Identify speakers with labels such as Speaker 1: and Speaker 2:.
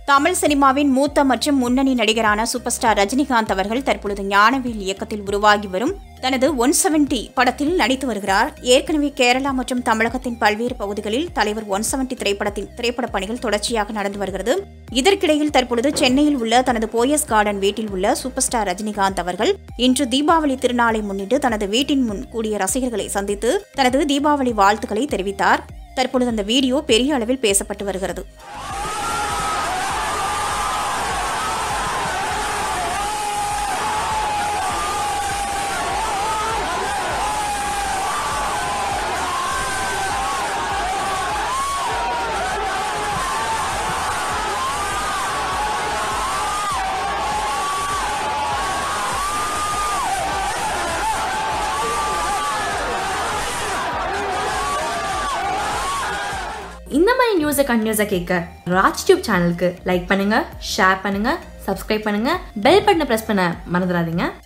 Speaker 1: தமிழ் சினிமாவின் மூத்த மற்றும் முன்னணி நடிகரான சூப்பர் ஸ்டார் ரஜினிகாந்த் அவர்கள் தற்பொழுது ஞானவேல் இயக்கத்தில் உருவாகி வரும் தனது ஒன் செவன்டி படத்தில் நடித்து வருகிறார் ஏற்கனவே கேரளா மற்றும் தமிழகத்தின் பல்வேறு பகுதிகளில் தலைவர் ஒன் செவன்டி திரைப்படத்தின் திரைப்பட பணிகள் தொடர்ச்சியாக நடந்து வருகிறது இதற்கிடையில் தற்பொழுது சென்னையில் உள்ள தனது போயஸ் கார்டன் வீட்டில் உள்ள சூப்பர் ஸ்டார் ரஜினிகாந்த் அவர்கள் இன்று தீபாவளி திருநாளை முன்னிட்டு தனது வீட்டின் முன் கூடிய ரசிகர்களை சந்தித்து தனது தீபாவளி வாழ்த்துக்களை தெரிவித்தார் தற்பொழுது அந்த வீடியோ பெரிய அளவில் பேசப்பட்டு வருகிறது
Speaker 2: இந்த மாதிரி நியூஸை கண்டினியூஸாக கேட்க ராஜ் டியூப் சேனலுக்கு லைக் பண்ணுங்க ஷேர் பண்ணுங்க சப்ஸ்கிரைப் பண்ணுங்க பெல் பட்டனை ப்ரெஸ் பண்ண மறந்துடாதீங்க